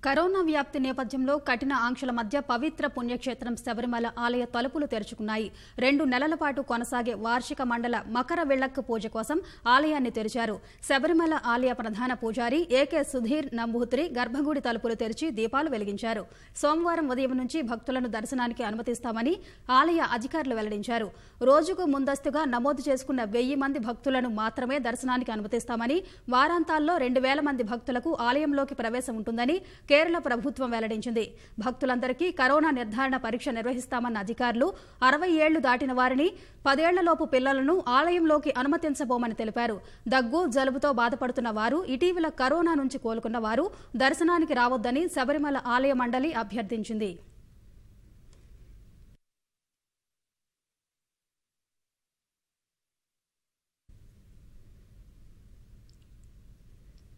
corona వ్యాప్తి నేపథ్యంలో కఠిన ఆంక్షల మధ్య పవిత్ర పుణ్యక్షేత్రం శబరిమల ఆలయ తలుపులు తెరుచుకున్నాయి రెండు నెలల పాటు కొనసాగే వార్షిక మండల మకర విళ్లక్కు పూజ కోసం ఆలయాన్ని తెరిచారు శబరిమల ఆలయ ప్రధాన పూజారి ఏకే సుధీర్ నంబూత్రి గర్భగుడి తలుపులు తెరిచి దీపాలు వెలిగించారు సోమవారం ఉదయం నుంచి భక్తులను దర్శనానికి అనుమతిస్తామని ఆలయ అధికారులు వెల్లడించారు రోజుకు ముందస్తుగా నమోదు చేసుకున్న వెయ్యి మంది భక్తులను మాత్రమే దర్శనానికి అనుమతిస్తామని వారాంతాల్లో రెండు వేల మంది భక్తులకు ఆలయంలోకి ప్రవేశం ఉంటుందని కేరళ ప్రభుత్వం వెల్లడించింది భక్తులందరికీ కరోనా నిర్ధారణ పరీక్ష నిర్వహిస్తామన్న అధికారులు అరవై ఏళ్లు దాటిన వారిని పదేళ్లలోపు పిల్లలను ఆలయంలోకి అనుమతించబోమని తెలిపారు దగ్గు జలుబుతో బాధపడుతున్న వారు ఇటీవల కరోనా నుంచి కోలుకున్న వారు దర్శనానికి రావొద్దని శబరిమల ఆలయ మండలి అభ్యర్థించింది